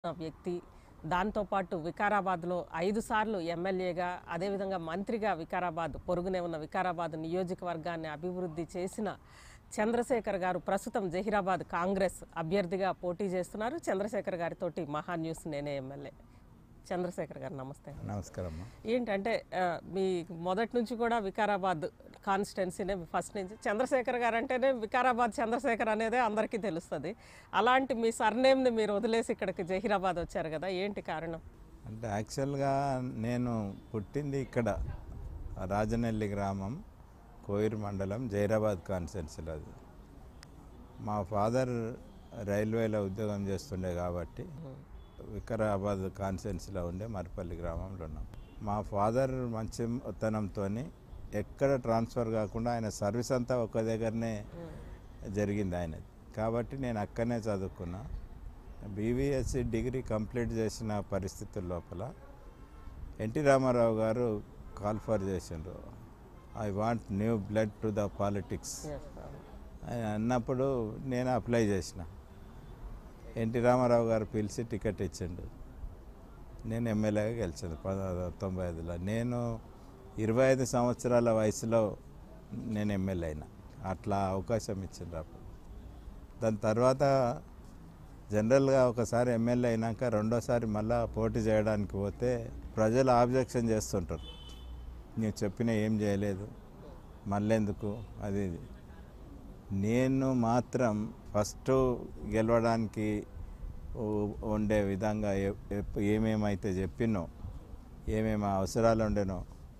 వ్యక్తి దాంతోపాటు వికారాబాద్లో ఐదు సార్లు ఎమ్మెల్యేగా అదేవిధంగా మంత్రిగా వికారాబాద్ పొరుగునే ఉన్న వికారాబాద్ నియోజకవర్గాన్ని అభివృద్ధి చేసిన చంద్రశేఖర్ గారు ప్రస్తుతం జహీరాబాద్ కాంగ్రెస్ అభ్యర్థిగా పోటీ చేస్తున్నారు చంద్రశేఖర్ గారితోటి మహా న్యూస్ నేనే ఎమ్మెల్యే చంద్రశేఖర్ గారు నమస్తే నమస్కారం అమ్మా ఏంటంటే ఆ, మీ మొదటి నుంచి కూడా వికారాబాద్ కాన్స్టిట్యున్సీనే ఫస్ట్ నుంచి చంద్రశేఖర్ గారు అంటేనే వికారాబాద్ చంద్రశేఖర్ అనేదే అందరికీ తెలుస్తుంది అలాంటి మీ సర్నేమ్ని మీరు వదిలేసి ఇక్కడికి జహీరాబాద్ వచ్చారు కదా ఏంటి కారణం అంటే యాక్చువల్గా నేను పుట్టింది ఇక్కడ రాజనెల్లి గ్రామం కోయిర్ మండలం జైరాబాద్ కాన్స్టెన్సీలో అది మా ఫాదర్ రైల్వేలో ఉద్యోగం చేస్తుండే కాబట్టి వికారాబాద్ కాన్స్టెన్సీలో ఉండే మరిపల్లి గ్రామంలో ఉన్నాం మా ఫాదర్ మంచితనంతో ఎక్కడ ట్రాన్స్ఫర్ కాకుండా ఆయన సర్వీస్ అంతా ఒక దగ్గరనే జరిగింది ఆయనది కాబట్టి నేను అక్కడనే చదువుకున్నా బీవీఎస్సీ డిగ్రీ కంప్లీట్ చేసిన పరిస్థితుల లోపల ఎన్టీ రామారావు గారు కాల్ఫర్ చేసిండ్రు I want new blood to the politics ఆయన అన్నప్పుడు నేను అప్లై చేసిన ఎన్టీ రామారావు గారు పిలిచి టికెట్ ఇచ్చిండు నేను ఎమ్మెల్యేగా గెలిచాను పద తొంభై ఐదులో నేను ఇరవై ఐదు సంవత్సరాల వయసులో నేను ఎమ్మెల్యే అయినా అట్లా అవకాశం ఇచ్చిండ్రు అప్పుడు దాని తర్వాత జనరల్గా ఒకసారి ఎమ్మెల్యే అయినాక రెండోసారి మళ్ళా పోటీ చేయడానికి పోతే ప్రజలు ఆబ్జెక్షన్ చేస్తుంటారు నీవు చెప్పిన ఏం చేయలేదు మళ్ళెందుకు అది ఇది నేను మాత్రం ఫస్ట్ గెలవడానికి ఉ- ఉండే విధంగా ఎ- ఎప్- ఏమేమైతే చెప్పినో ఏమేమి అవసరాలు ఉండేనో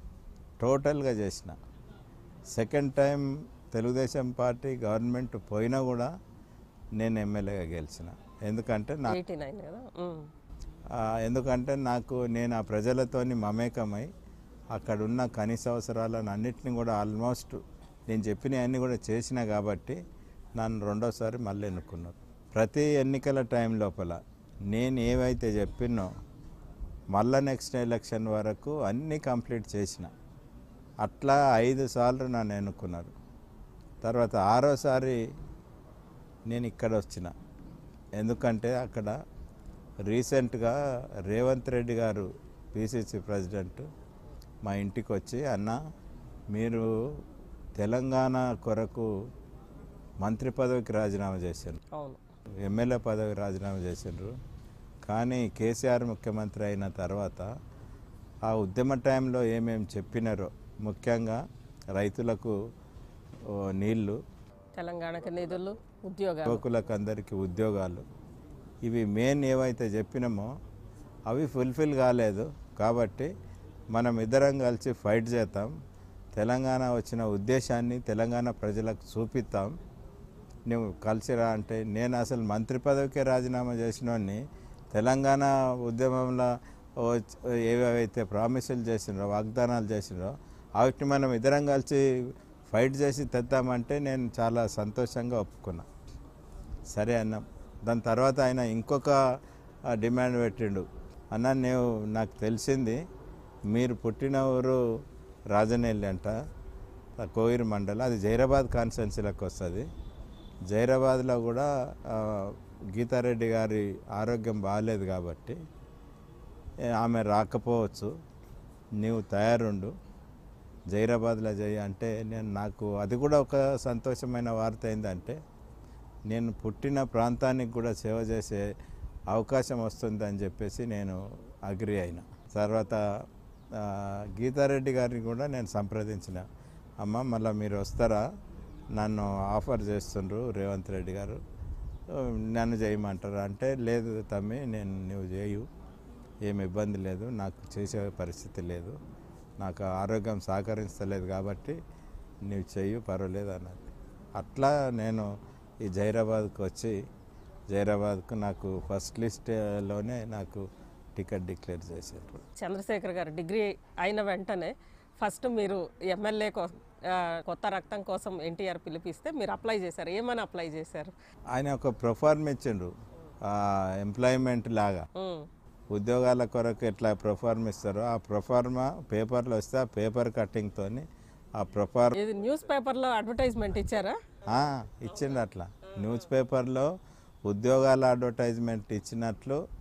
టోటల్గా చేసిన second time Telugu Desam party government పోయినా కూడా నేను ఎమ్మెల్యేగా గెలిచిన ఎందుకంటే నా ఎయిటీ నైన్ కదా ఉమ్. ఆ, ఎందుకంటే నాకు నేను ఆ ప్రజలతోని మమేకమై అక్కడ ఉన్న కనీస అవసరాలను అన్నిటిని కూడా ఆల్మోస్ట్ నేను చెప్పినవన్నీ కూడా చేసిన కాబట్టి నన్ను రెండోసారి మళ్ళీ ఎన్నుకున్నారు ప్రతి ఎన్నికల టైం లోపల నేను ఏవైతే చెప్పినో మళ్ళా నెక్స్ట్ ఎలక్షన్ వరకు అన్నీ కంప్లీట్ చేసిన అట్లా ఐదు సార్లు నన్ను ఎన్నుకున్నారు తర్వాత ఆరోసారి నేను ఇక్కడ వచ్చిన ఎందుకంటే అక్కడ రీసెంట్గా రేవంత్ రెడ్డి గారు పిసిసి ప్రెసిడెంట్ మా ఇంటికి వచ్చి అన్న మీరు తెలంగాణ కొరకు మంత్రి పదవికి రాజీనామా చేశారు అవును ఎమ్మెల్యే పదవి రాజీనామా చేసిండ్రు కానీ కేసీఆర్ ముఖ్యమంత్రి అయిన తర్వాత ఆ ఉద్యమ టైంలో ఏమేమి చెప్పినారో ముఖ్యంగా రైతులకు ఓ, నీళ్లు తెలంగాణకి నిధులు ఉద్యోగాలు యువకులకు అందరికీ ఉద్యోగాలు ఇవి మెయిన్ ఏవైతే చెప్పినామో అవి ఫుల్ఫిల్ కాలేదు కాబట్టి మనం ఇద్దరం కలిసి ఫైట్ చేద్దాం తెలంగాణ వచ్చిన ఉద్దేశాన్ని తెలంగాణ ప్రజలకు చూపిస్తాం నువ్వు కలిసిరా అంటే నేను అసలు మంత్రి పదవికే రాజీనామా చేసినోడిని తెలంగాణ ఉద్యమంలో వచ్చి- ఏవేవైతే ప్రామిసులు చేసినరో వాగ్దానాలు చేసినరో వాటిని మనం ఇద్దరం కలిసి ఫైట్ చేసి తెద్దామంటే నేను చాలా సంతోషంగా ఒప్పుకున్నా సరే అన్నాం దాని తర్వాత ఆయన ఇంకొక ఆ, డిమాండ్ పెట్టిండు అన్న నేను నాకు తెలిసింది మీరు పుట్టిన ఊరు రాజనెల్లి అంట ఆ కోయిర్ మండలం అది జైరాబాద్ కాన్స్టిట్యున్సీలకు వస్తుంది జైరాబాద్లో కూడా ఆ, గీతారెడ్డి గారి ఆరోగ్యం బాగాలేదు కాబట్టి ఏ, ఆమె రాకపోవచ్చు నీవు తయారుండు జైరాబాద్లో చేయి అంటే నేను నాకు అది కూడా ఒక సంతోషమైన వార్త ఏంటంటే నేను పుట్టిన ప్రాంతానికి కూడా సేవ చేసే అవకాశం వస్తుంది అని చెప్పేసి నేను అగ్రి అయిన తర్వాత ఆ, గీతారెడ్డి గారిని కూడా నేను సంప్రదించిన అమ్మ మళ్ళీ మీరు వస్తారా నన్ను ఆఫర్ చేస్తుండ్రు రేవంత్ రెడ్డి గారు నన్ను చేయమంటారు అంటే లేదు తమ్మి నేను నువ్వు చేయు ఏం ఇబ్బంది లేదు నాకు చేసే పరిస్థితి లేదు నాకు ఆరోగ్యం సహకరిస్తలేదు కాబట్టి నువ్వు చెయ్యి పర్వాలేదు అన్నది అట్లా నేను ఈ జైరాబాద్కి వచ్చి జైరాబాద్కు నాకు ఫస్ట్ లిస్ట్లోనే నాకు టికెట్ డిక్లేర్ చేశారు చంద్రశేఖర్ గారు డిగ్రీ అయిన వెంటనే ఫస్ట్ మీరు ఎమ్మెల్యే కొత్త రక్తం కోసం ఎన్టీఆర్ పిలిపిస్తే మీరు అప్లై చేశారు ఏమని అప్లై చేశారు ఆయన ఒక ప్రొఫార్మ్ ఇచ్చిండ్రు ఎంప్లాయ్మెంట్ లాగా ఉమ్. ఉద్యోగాల కొరకు ఎట్లా ప్రొఫార్మ్ ఇస్తారో ఆ ప్రొఫార్మా పేపర్లో వస్తే ఆ పేపర్ కటింగ్తో ఆ ప్రొఫార్ ఇది న్యూస్ పేపర్లో అడ్వర్టైజ్మెంట్ ఇచ్చారా ఇచ్చిండు అట్లా న్యూస్ పేపర్లో ఉద్యోగాల అడ్వర్టైజ్మెంట్ ఇచ్చినట్లు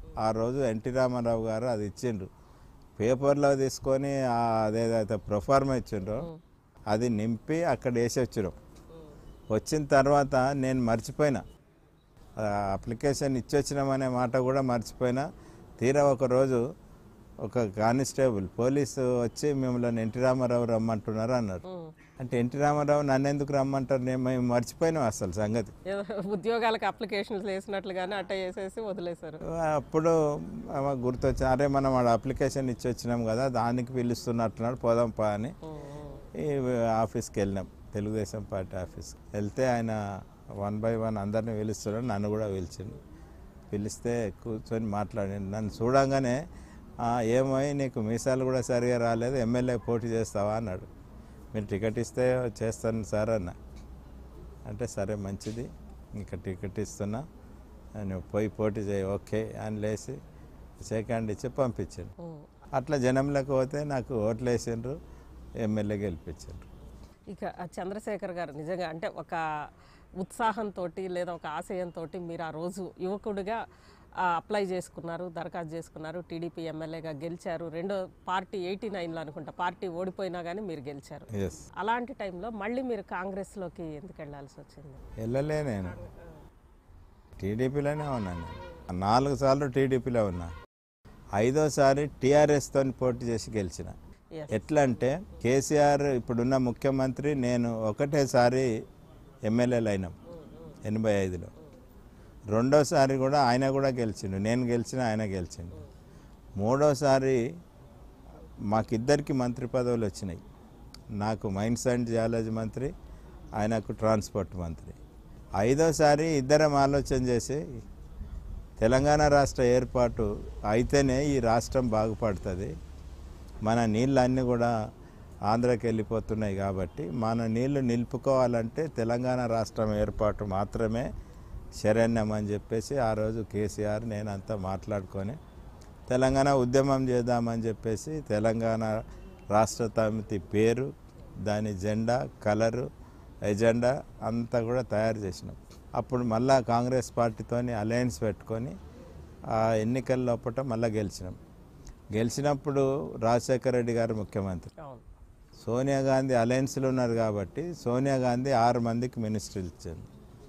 ఆ రోజు ఎన్టీ రామారావు గారు అది ఇచ్చిండ్రు పేపర్లో తీసుకొని ఆ అదేదైతే ప్రొఫార్మ్ ఇచ్చిండ్రో అది నింపి అక్కడ వేసి వచ్చినాం వచ్చిన తర్వాత నేను మర్చిపోయినా ఆ అప్లికేషన్ ఇచ్చొచ్చినామనే మాట కూడా మర్చిపోయినా తీరా ఒక రోజు ఒక కానిస్టేబుల్ పోలీసు వచ్చి మిమ్మల్ని ఎన్టీ రామారావు రమ్మంటున్నారు అన్నారు ఉమ్. అంటే ఎన్టీ రామారావు నన్ను ఎందుకు రమ్మంటారు నేను మేము మర్చిపోయినాం అసలు సంగతి ఏదో ఉద్యోగాలకు అప్లికేషన్లు వేసినట్లుగానే అట్ట వేసేసి వదిలేశారు అప్పుడు ఆమె గుర్తొచ్చి అరే మనం వాడు అప్లికేషన్ ఇచ్చి వచ్చినాం కదా దానికి పిలుస్తున్నట్టున్నాడు పోదాం పా అని ఉమ్, ఉమ్. ఈ ఆఫీస్కి వెళ్ళినాం తెలుగుదేశం పార్టీ ఆఫీస్ వెళ్తే ఆయన వన్ బై వన్ అందరిని పిలుస్తున్నాడు నన్ను కూడా పిలిచిండు పిలిస్తే కూర్చొని మాట్లాడిండు నన్ను చూడంగానే "ఆ, ఏమోయ్ నీకు మీసాలు కూడా సరిగా రాలేదు ఎమ్మెల్యే పోటీ చేస్తావా అన్నాడు మీరు టికెట్ ఇస్తే చేస్తాను సార్ అన్న అంటే సరే మంచిది ఇంకా టికెట్ ఇస్తున్నా నువ్వు పోయి పోటీ చేయి ఓకే అని లేచి సెకండ్ ఇచ్చి పంపించిండు ఉమ్. అట్లా జనంలోకి పోతే నాకు ఓట్లు వేసిండ్రు ఎమ్మెల్యే గెలిపించారు ఇక ఆ చంద్రశేఖర్ గారు నిజంగా అంటే ఒక ఉత్సాహంతో లేదా ఒక ఆశయంతో మీరు ఆ రోజు యువకుడిగా ఆ, అప్లై చేసుకున్నారు దరఖాస్తు చేసుకున్నారు టీడీపీ ఎమ్మెల్యేగా గెలిచారు రెండో పార్టీ ఎయిటీ నైన్లో అనుకుంటా పార్టీ ఓడిపోయినా కానీ మీరు గెలిచారు ఎస్ అలాంటి టైంలో మళ్ళీ మీరు కాంగ్రెస్లోకి ఎందుకు వెళ్ళాల్సి వచ్చింది వెళ్ళలే నేను టీడీపీలోనే ఉన్నాను నేను నాలుగు సార్లు టీడీపీలో ఉన్నా ఐదోసారి టీఆర్ఎస్తో పోటీ చేసి గెలిచిన ఎస్ ఎట్లా అంటే కేసీఆర్ ఇప్పుడున్న ముఖ్యమంత్రి నేను ఒకటేసారి ఎమ్మెల్యేలు అయినాం ఎనభై ఐదులో రెండోసారి కూడా ఆయన కూడా గెలిచిండు నేను గెలిచిన ఆయన గెలిచిండు మూడోసారి మాకిద్దరికి మంత్రి పదవులు వచ్చినాయి నాకు మైన్స్ అండ్ జియాలజీ మంత్రి ఆయనకు ట్రాన్స్పోర్ట్ మంత్రి ఐదోసారి ఇద్దరం ఆలోచన చేసి తెలంగాణ రాష్ట్ర ఏర్పాటు అయితేనే ఈ రాష్ట్రం బాగుపడుతుంది మన నీళ్ళన్నీ కూడా ఆంధ్రాకి వెళ్ళిపోతున్నాయి కాబట్టి మన నీళ్లు నిలుపుకోవాలంటే తెలంగాణ రాష్ట్రం ఏర్పాటు మాత్రమే శరణ్యం అని చెప్పేసి ఆ రోజు కేసీఆర్ నేను అంతా మాట్లాడుకొని తెలంగాణ ఉద్యమం చేద్దామని చెప్పేసి తెలంగాణ రాష్ట్ర సమితి పేరు దాని జెండా కలరు ఎజెండా అంతా కూడా తయారు చేసినాం అప్పుడు మళ్ళా కాంగ్రెస్ పార్టీతోని అలయన్స్ పెట్టుకొని ఆ ఎన్నికల లోపల మళ్ళీ గెలిచినాం గెలిచినప్పుడు రాజశేఖర రెడ్డి గారు ముఖ్యమంత్రి అవును సోనియా గాంధీ అలయన్స్లో ఉన్నారు కాబట్టి సోనియా గాంధీ ఆరు మందికి మినిస్టర్లు ఇచ్చింది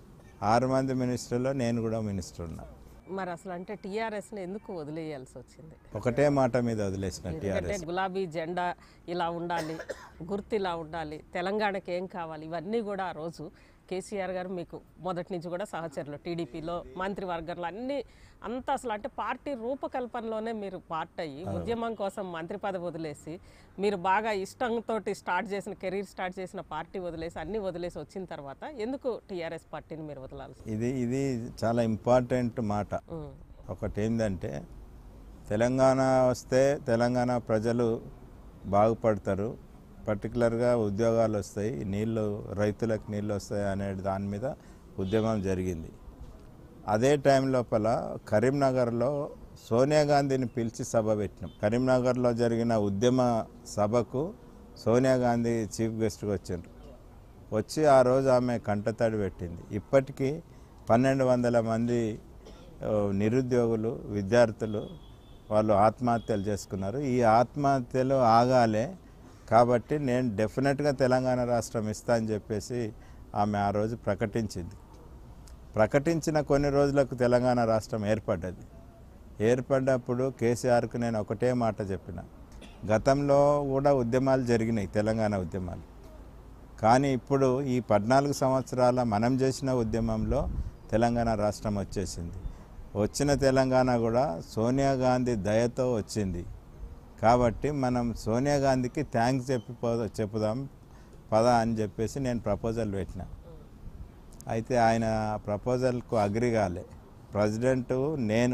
ఆరు మంది మినిస్టర్లో నేను కూడా మినిస్టర్ ఉన్నా మరి అసలు అంటే టీఆర్ఎస్ని ఎందుకు వదిలేయాల్సి వచ్చింది ఒకటే మాట మీద వదిలేసిన ఎందుకంటే టీఆర్ఎస్ గులాబీ జెండా ఇలా ఉండాలి గుర్తు ఇలా ఉండాలి తెలంగాణకి ఏం కావాలి ఇవన్నీ కూడా ఆ రోజు కేసీఆర్ గారు మీకు మొదటి నుంచి కూడా సహచరులు టీడీపీలో మంత్రివర్గంలో అన్ని అంతా అసలు అంటే పార్టీ రూపకల్పనలోనే మీరు పార్ట్ అయ్యి ఉద్యమం కోసం మంత్రి పదవి వదిలేసి మీరు బాగా ఇష్టంతో స్టార్ట్ చేసిన కెరీర్ స్టార్ట్ చేసిన పార్టీ వదిలేసి అన్ని వదిలేసి వచ్చిన తర్వాత ఎందుకు టీఆర్ఎస్ పార్టీని మీరు వదలాల్సి ఇది ఇది చాలా ఇంపార్టెంట్ మాట ఉమ్, ఒకటి ఏంటంటే తెలంగాణ వస్తే తెలంగాణ ప్రజలు బాగుపడతారు పర్టికులర్గా ఉద్యోగాలు వస్తాయి నీళ్ళు రైతులకు నీళ్ళు వస్తాయి అనే దాని మీద ఉద్యమం జరిగింది అదే టైం లోపల కరీంనగర్లో సోనియా గాంధీని పిలిచి సభ పెట్టినాం కరీంనగర్లో జరిగిన ఉద్యమ సభకు సోనియా గాంధీ చీఫ్ గెస్ట్గా వచ్చారు వచ్చి ఆ రోజు ఆమె కంటతడి పెట్టింది ఇప్పటికీ పన్నెండు వందల మంది ఆ, నిరుద్యోగులు విద్యార్థులు వాళ్ళు ఆత్మహత్యలు చేసుకున్నారు ఈ ఆత్మహత్యలు ఆగాలే కాబట్టి నేను డెఫినెట్గా తెలంగాణ రాష్ట్రం ఇస్తా అని చెప్పేసి ఆమె ఆ రోజు ప్రకటించింది ప్రకటించిన కొన్ని రోజులకు తెలంగాణ రాష్ట్రం ఏర్పడ్డది ఏర్పడ్డప్పుడు కేసీఆర్కు నేను ఒకటే మాట చెప్పిన గతంలో కూడా ఉద్యమాలు జరిగినాయి తెలంగాణ ఉద్యమాలు కానీ ఇప్పుడు ఈ పద్నాలుగు సంవత్సరాల మనం చేసిన ఉద్యమంలో తెలంగాణ రాష్ట్రం వచ్చేసింది వచ్చిన తెలంగాణ కూడా సోనియా గాంధీ దయతో వచ్చింది కాబట్టి మనం సోనియా గాంధీకి థ్యాంక్స్ చెప్పి పో- చెప్పుదాం పద అని చెప్పేసి నేను ప్రపోజల్ పెట్టిన అయితే ఆయన ప్రపోజల్కు అగ్రి కాలే ప్రెసిడెంట్ నేను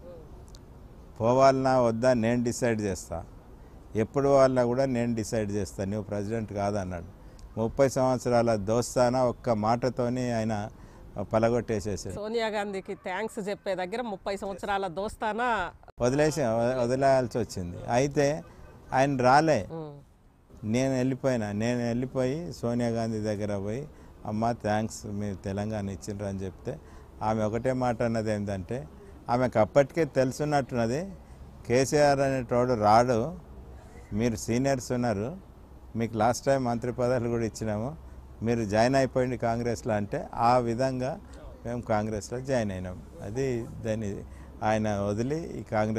పోవాలన్నా వద్దా నేను డిసైడ్ చేస్తా ఎప్పుడు పోవాలన్నా కూడా నేను డిసైడ్ చేస్తా నువ్వు ప్రెసిడెంట్ కాదన్నాడు ముప్పై సంవత్సరాల దోస్తానా ఒక్క మాటతోని ఆయన పలగొట్టేసేసాడు సోనియా గాంధీకి థ్యాంక్స్ చెప్పే దగ్గర ముప్పై సంవత్సరాల దోస్తానా వదిలేసి వదిలేయాల్సి వచ్చింది అయితే ఆయన రాలే ఉమ్, నేను వెళ్ళిపోయినా నేను వెళ్ళిపోయి సోనియా గాంధీ దగ్గర పోయి అమ్మ థ్యాంక్స్ మీరు తెలంగాణ ఇచ్చిండ్రు అని చెప్తే ఆమె ఒకటే మాట అన్నది ఏంటంటే ఆమెకు అప్పటికే తెలుసున్నట్టున్నది కేసీఆర్ అనేటోడు రాడు మీరు సీనియర్స్ ఉన్నారు మీకు లాస్ట్ టైం మంత్రి పదవులు కూడా ఇచ్చినాము మీరు జాయిన్ అయిపోయింది కాంగ్రెస్లో అంటే ఆ విధంగా మేము కాంగ్రెస్లో జాయిన్ అయినాం అది దాన్ని ఆయన వదిలి ఈ కాంగ్రెస్